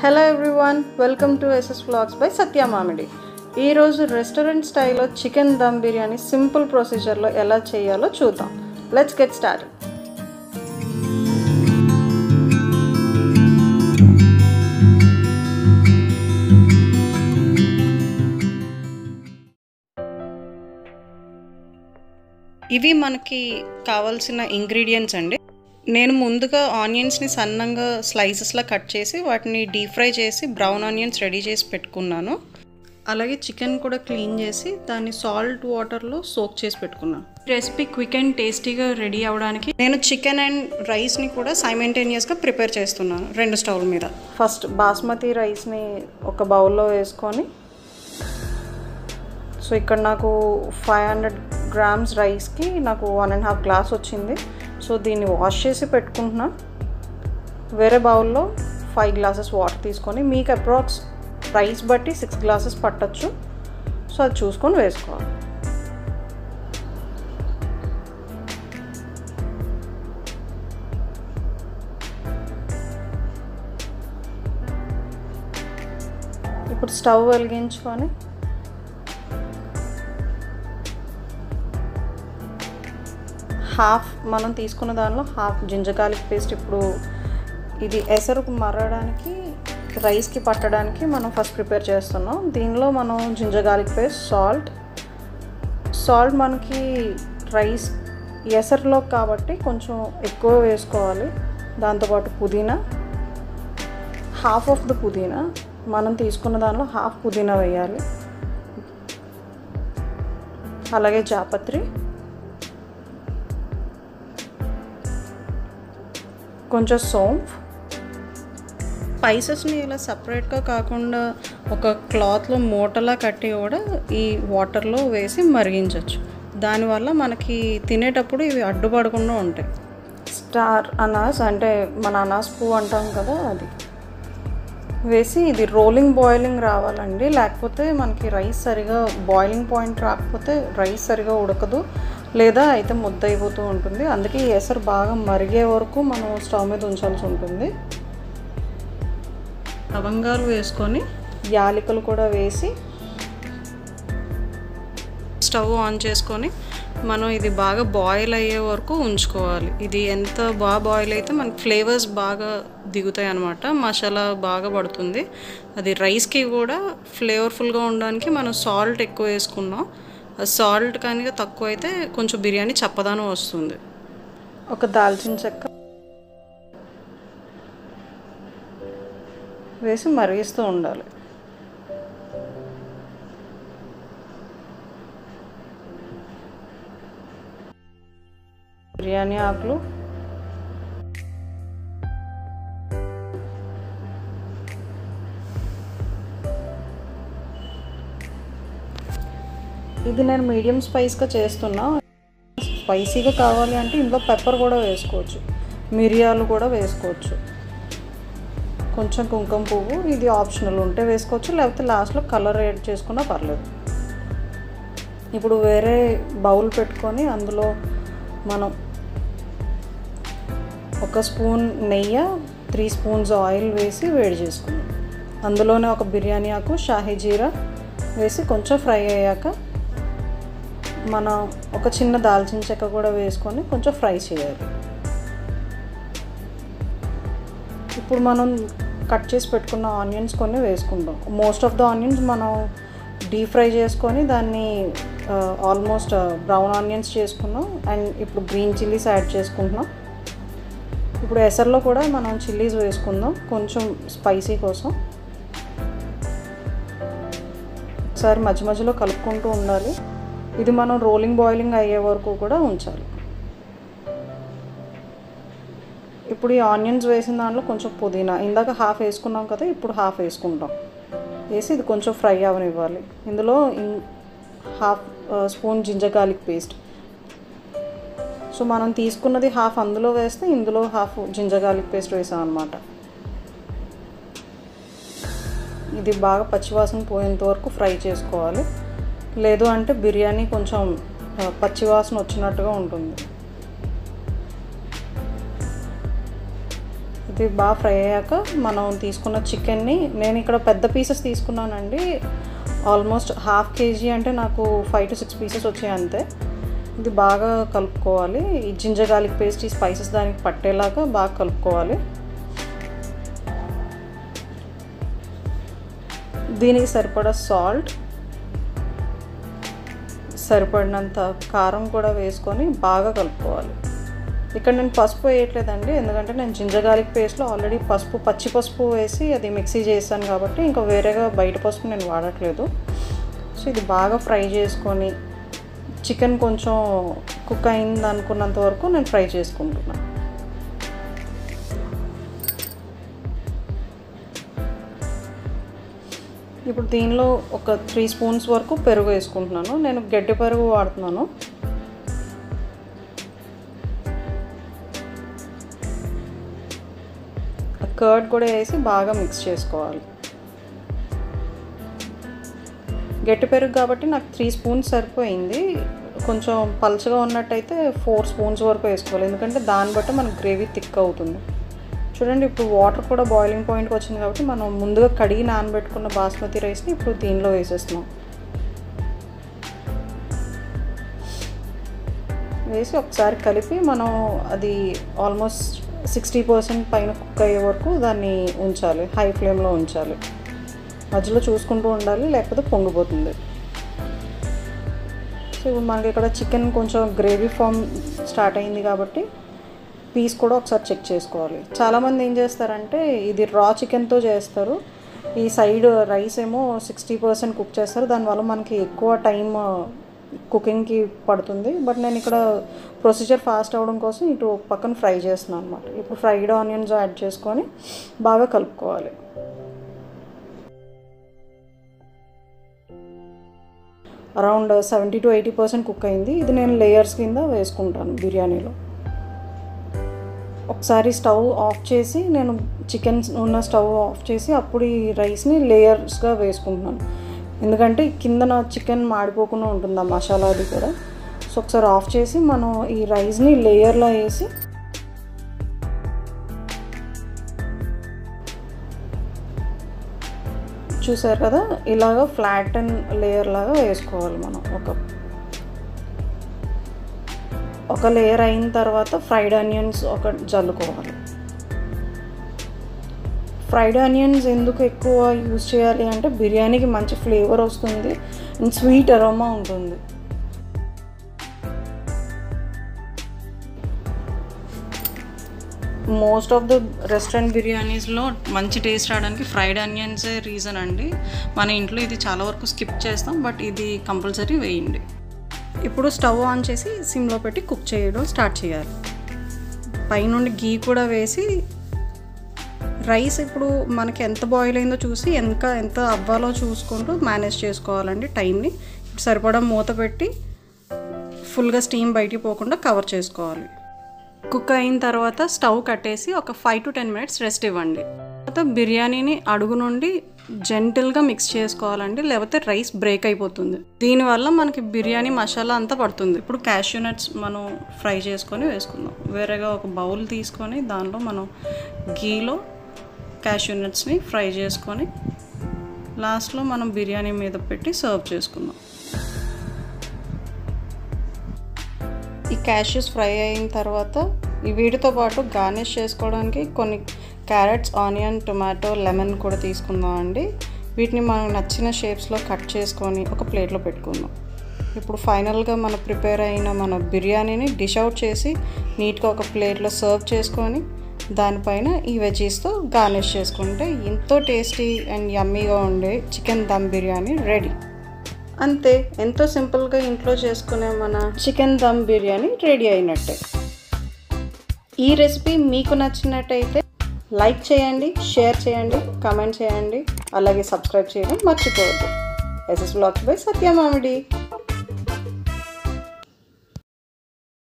hello everyone welcome to SS vlogs by Satya Mamidi ఈరోజు restaurant స్టైల్లో chicken dum biryani simple ప్రొసీజర్లో ఎలా చేయాలో చూద్దాం లెట్స్ గెట్ స్టార్ట్ ఇవి మనకి కావాల్సిన ఇంగ్రీడియంట్స్ అండి నేను ముందుగా ఆనియన్స్ని సన్నంగా స్లైసెస్లా కట్ చేసి వాటిని డీప్ ఫ్రై చేసి బ్రౌన్ ఆనియన్స్ రెడీ చేసి పెట్టుకున్నాను అలాగే చికెన్ కూడా క్లీన్ చేసి దాన్ని సాల్ట్ వాటర్లో సోక్ చేసి పెట్టుకున్నాను రెసిపీ క్విక్ అండ్ టేస్టీగా రెడీ అవ్వడానికి నేను చికెన్ అండ్ రైస్ని కూడా సైమెంటేనియస్గా ప్రిపేర్ చేస్తున్నాను రెండు స్టవ్ల మీద ఫస్ట్ బాస్మతి రైస్ని ఒక బౌల్లో వేసుకొని సో ఇక్కడ నాకు ఫైవ్ హండ్రెడ్ గ్రామ్స్ రైస్కి నాకు వన్ అండ్ హాఫ్ గ్లాస్ వచ్చింది సో దీన్ని వాష్ చేసి పెట్టుకుంటున్నా వేరే బౌల్లో ఫైవ్ గ్లాసెస్ వాటర్ తీసుకొని మీకు అప్రాక్స్ రైస్ బట్టి సిక్స్ గ్లాసెస్ పట్టచ్చు సో అది చూసుకొని వేసుకోవాలి ఇప్పుడు స్టవ్ వెలిగించుకొని హాఫ్ మనం తీసుకున్న దానిలో హాఫ్ జింజర్ గార్లిక్ పేస్ట్ ఇప్పుడు ఇది ఎసరుకు మరడానికి రైస్కి పట్టడానికి మనం ఫస్ట్ ప్రిపేర్ చేస్తున్నాం దీనిలో మనం ginger garlic paste salt salt మనకి రైస్ ఎసరులో కాబట్టి కొంచెం ఎక్కువ వేసుకోవాలి దాంతోపాటు పుదీనా హాఫ్ ఆఫ్ ద పుదీనా మనం తీసుకున్న దానిలో హాఫ్ పుదీనా వేయాలి అలాగే జాపత్రి కొంచెం సోంఫ్ స్పైసెస్ని ఇలా సపరేట్గా కాకుండా ఒక క్లాత్లో మూటలా కట్టి కూడా ఈ వాటర్లో వేసి మరిగించవచ్చు దానివల్ల మనకి తినేటప్పుడు ఇవి అడ్డుపడకుండా ఉంటాయి స్టార్ అనాస్ అంటే మన అనాస్ పువ్వు అంటాం కదా అది వేసి ఇది రోలింగ్ బాయిలింగ్ రావాలండి లేకపోతే మనకి రైస్ సరిగా బాయిలింగ్ పాయింట్ రాకపోతే రైస్ సరిగా ఉడకదు లేదా అయితే ముద్ద అయిపోతూ ఉంటుంది అందుకే ఈ ఎసరు బాగా మరిగే వరకు మనం స్టవ్ మీద ఉంచాల్సి ఉంటుంది లవంగాలు వేసుకొని యాలకులు కూడా వేసి స్టవ్ ఆన్ చేసుకొని మనం ఇది బాగా బాయిల్ అయ్యే వరకు ఉంచుకోవాలి ఇది ఎంత బాగా బాయిల్ అయితే మనకి ఫ్లేవర్స్ బాగా దిగుతాయి అనమాట మసాలా బాగా పడుతుంది అది రైస్కి కూడా ఫ్లేవర్ఫుల్గా ఉండడానికి మనం సాల్ట్ ఎక్కువ వేసుకున్నాం సాల్ట్ కానీ తక్కువ అయితే కొంచెం బిర్యానీ చప్పదానం వస్తుంది ఒక దాల్చిన చెక్క వేసి మరిగిస్తూ ఉండాలి బిర్యానీ ఆకులు ఇది నేను మీడియం స్పైస్గా చేస్తున్నా స్పైసీగా కావాలి అంటే ఇందులో పెప్పర్ కూడా వేసుకోవచ్చు మిరియాలు కూడా వేసుకోవచ్చు కొంచెం కుంకుమ పువ్వు ఇది ఆప్షనల్ ఉంటే వేసుకోవచ్చు లేకపోతే లాస్ట్లో కలర్ యాడ్ చేసుకున్నా పర్లేదు ఇప్పుడు వేరే బౌల్ పెట్టుకొని అందులో మనం ఒక స్పూన్ నెయ్యి త్రీ స్పూన్స్ ఆయిల్ వేసి వేడి చేసుకున్నాం అందులోనే ఒక బిర్యానీ ఆకు షాహీ జీరా వేసి కొంచెం ఫ్రై అయ్యాక మనం ఒక చిన్న దాల్చిన చెక్క కూడా వేసుకొని కొంచెం ఫ్రై చేయాలి ఇప్పుడు మనం కట్ చేసి పెట్టుకున్న ఆనియన్స్ కొన్ని వేసుకుంటాం మోస్ట్ ఆఫ్ ద ఆనియన్స్ మనం డీప్ ఫ్రై చేసుకొని దాన్ని ఆల్మోస్ట్ బ్రౌన్ ఆనియన్స్ చేసుకున్నాం అండ్ ఇప్పుడు గ్రీన్ చిల్లీస్ యాడ్ చేసుకుంటున్నాం ఇప్పుడు ఎసర్లో కూడా మనం చిల్లీస్ వేసుకుందాం కొంచెం స్పైసీ కోసం ఒకసారి మధ్య మధ్యలో కలుపుకుంటూ ఉండాలి ఇది మనం రోలింగ్ బాయిలింగ్ అయ్యే వరకు కూడా ఉంచాలి ఇప్పుడు ఈ ఆనియన్స్ వేసిన దాంట్లో కొంచెం పుదీనా ఇందాక హాఫ్ వేసుకున్నాం కదా ఇప్పుడు హాఫ్ వేసుకుంటాం వేసి ఇది కొంచెం ఫ్రై అవనివ్వాలి ఇందులో half spoon ginger garlic paste so మనం తీసుకున్నది హాఫ్ అందులో వేస్తే ఇందులో హాఫ్ జింజర్ గార్లిక్ పేస్ట్ వేసాం అనమాట ఇది బాగా పచ్చివాసన పోయేంత వరకు ఫ్రై చేసుకోవాలి లేదు అంటే బిర్యానీ కొంచెం పచ్చివాసన వచ్చినట్టుగా ఉంటుంది ఇది బాగా ఫ్రై అయ్యాక మనం తీసుకున్న చికెన్ని నేను ఇక్కడ పెద్ద పీసెస్ తీసుకున్నానండి ఆల్మోస్ట్ హాఫ్ కేజీ అంటే నాకు ఫైవ్ టు సిక్స్ పీసెస్ వచ్చాయి అంతే ఇది బాగా కలుపుకోవాలి ఈ జింజర్ గార్లిక్ పేస్ట్ ఈ స్పైసెస్ దానికి పట్టేలాగా బాగా కలుపుకోవాలి దీనికి సరిపడా సాల్ట్ సరిపడినంత కారం కూడా వేసుకొని బాగా కలుపుకోవాలి ఇక్కడ నేను పసుపు వేయట్లేదండి ఎందుకంటే నేను జింజర్ గార్లిక్ పేస్ట్లో ఆల్రెడీ పసుపు పచ్చి పసుపు వేసి అది మిక్సీ చేశాను కాబట్టి ఇంకా వేరేగా బయట పసుపు నేను వాడట్లేదు సో ఇది బాగా ఫ్రై చేసుకొని చికెన్ కొంచెం కుక్ అయింది అనుకున్నంత వరకు నేను ఫ్రై చేసుకుంటున్నాను ఇప్పుడు దీనిలో ఒక త్రీ స్పూన్స్ వరకు పెరుగు వేసుకుంటున్నాను నేను గడ్డి పెరుగు వాడుతున్నాను కర్డ్ కూడా వేసి బాగా మిక్స్ చేసుకోవాలి గట్టి పెరుగు కాబట్టి నాకు త్రీ స్పూన్స్ సరిపోయింది కొంచెం పలుచగా ఉన్నట్టయితే ఫోర్ స్పూన్స్ వరకు వేసుకోవాలి ఎందుకంటే దాన్ని బట్టి మనకు గ్రేవీ థిక్ అవుతుంది చూడండి ఇప్పుడు వాటర్ కూడా బాయిలింగ్ పాయింట్కి వచ్చింది కాబట్టి మనం ముందుగా కడిగి నానబెట్టుకున్న బాస్మతి రైస్ని ఇప్పుడు దీనిలో వేసేస్తున్నాం వేసి ఒకసారి కలిపి మనం అది ఆల్మోస్ట్ సిక్స్టీ పర్సెంట్ పైన కుక్ అయ్యే వరకు దాన్ని ఉంచాలి హై ఫ్లేమ్లో ఉంచాలి మధ్యలో చూసుకుంటూ ఉండాలి లేకపోతే పొంగిపోతుంది సో ఇప్పుడు మనకి ఇక్కడ చికెన్ కొంచెం గ్రేవీ ఫామ్ స్టార్ట్ అయింది కాబట్టి పీస్ కూడా ఒకసారి చెక్ చేసుకోవాలి చాలామంది ఏం చేస్తారంటే ఇది రా చికెన్తో చేస్తారు ఈ సైడ్ రైస్ ఏమో సిక్స్టీ పర్సెంట్ కుక్ చేస్తారు దానివల్ల మనకి ఎక్కువ టైం కుకింగ్కి పడుతుంది బట్ నేను ఇక్కడ ప్రొసీజర్ ఫాస్ట్ అవ్వడం కోసం ఇటు పక్కన ఫ్రై చేస్తున్నాను అనమాట ఇప్పుడు ఫ్రైడ్ ఆనియన్స్ యాడ్ చేసుకొని బాగా కలుపుకోవాలి around seventy to eighty percent cook అయింది ఇది నేను లేయర్స్ కింద వేసుకుంటాను బిర్యానీలో ఒకసారి స్టవ్ ఆఫ్ చేసి నేను చికెన్ ఉన్న స్టవ్ ఆఫ్ చేసి అప్పుడు ఈ రైస్ని లేయర్స్గా వేసుకుంటున్నాను ఎందుకంటే కింద నా చికెన్ మాడిపోకుండా ఉంటుంది ఆ మసాలా అది కూడా సో ఒకసారి ఆఫ్ చేసి మనం ఈ రైస్ని లేయర్లో వేసి చూసారు కదా ఇలాగ ఫ్లాట్ అండ్ లేయర్ లాగా వేసుకోవాలి మనం ఒక ఒక లేయర్ అయిన తర్వాత ఫ్రైడ్ ఆనియన్స్ ఒక జల్లుకోవాలి ఫ్రైడ్ ఆనియన్స్ ఎందుకు ఎక్కువ యూజ్ చేయాలి అంటే బిర్యానీకి మంచి ఫ్లేవర్ వస్తుంది అండ్ స్వీట్ అరోమా ఉంటుంది మోస్ట్ ఆఫ్ ద రెస్టారెంట్ బిర్యానీస్లో మంచి టేస్ట్ రావడానికి ఫ్రైడ్ ఆనియన్సే రీజన్ అండి మన ఇంట్లో ఇది చాలా వరకు స్కిప్ చేస్తాం బట్ ఇది కంపల్సరీ వేయండి ఇప్పుడు స్టవ్ ఆన్ చేసి సిమ్లో పెట్టి కుక్ చేయడం స్టార్ట్ చేయాలి పైనుండి గీ కూడా వేసి రైస్ ఇప్పుడు మనకి ఎంత బాయిల్ అయిందో చూసి ఎంత ఎంత అవ్వాలో చూసుకుంటూ మేనేజ్ చేసుకోవాలండి టైంని సరిపడా మూత పెట్టి ఫుల్గా స్టీమ్ బయటికి పోకుండా కవర్ చేసుకోవాలి కుక్ అయిన తర్వాత స్టవ్ కట్టేసి ఒక five to ten minutes rest ఇవ్వండి తర్వాత బిర్యానీని అడుగు నుండి జెంటిల్గా మిక్స్ చేసుకోవాలండి లేకపోతే రైస్ బ్రేక్ అయిపోతుంది దీనివల్ల మనకి బిర్యానీ మసాలా అంతా పడుతుంది ఇప్పుడు క్యాష్యూ నట్స్ మనం ఫ్రై చేసుకొని వేసుకుందాం వేరేగా ఒక బౌల్ తీసుకొని దానిలో మనం గీలో క్యాష్యూ నట్స్ని ఫ్రై చేసుకొని లాస్ట్లో మనం బిర్యానీ మీద పెట్టి సర్వ్ చేసుకుందాం ఈ క్యాష్యూస్ ఫ్రై అయిన తర్వాత ఈ వీటితో పాటు గార్నిష్ చేసుకోవడానికి కొన్ని క్యారెట్స్ ఆనియన్ టొమాటో లెమన్ కూడా తీసుకుందాం అండి వీటిని మనకు నచ్చిన షేప్స్లో కట్ చేసుకొని ఒక ప్లేట్లో పెట్టుకుందాం ఇప్పుడు ఫైనల్గా మన ప్రిపేర్ అయిన మన బిర్యానీని డిష్ అవుట్ చేసి నీట్గా ఒక ప్లేట్లో సర్వ్ చేసుకొని దానిపైన ఈ వెజీస్తో గార్నిష్ చేసుకుంటే ఎంతో టేస్టీ అండ్ యమ్మీగా ఉండే చికెన్ దమ్ బిర్యానీ రెడీ అంతే ఎంతో సింపుల్గా ఇంట్లో చేసుకునే మన చికెన్ దమ్ బిర్యానీ రెడీ అయినట్టే ఈ రెసిపీ మీకు నచ్చినట్టయితే లైక్ చేయండి షేర్ చేయండి కామెంట్ చేయండి అలాగే సబ్స్క్రైబ్ చేయడం మర్చిపోవద్దు ఎస్ఎస్ బ్లాగ్స్ బై సత్యమామిడి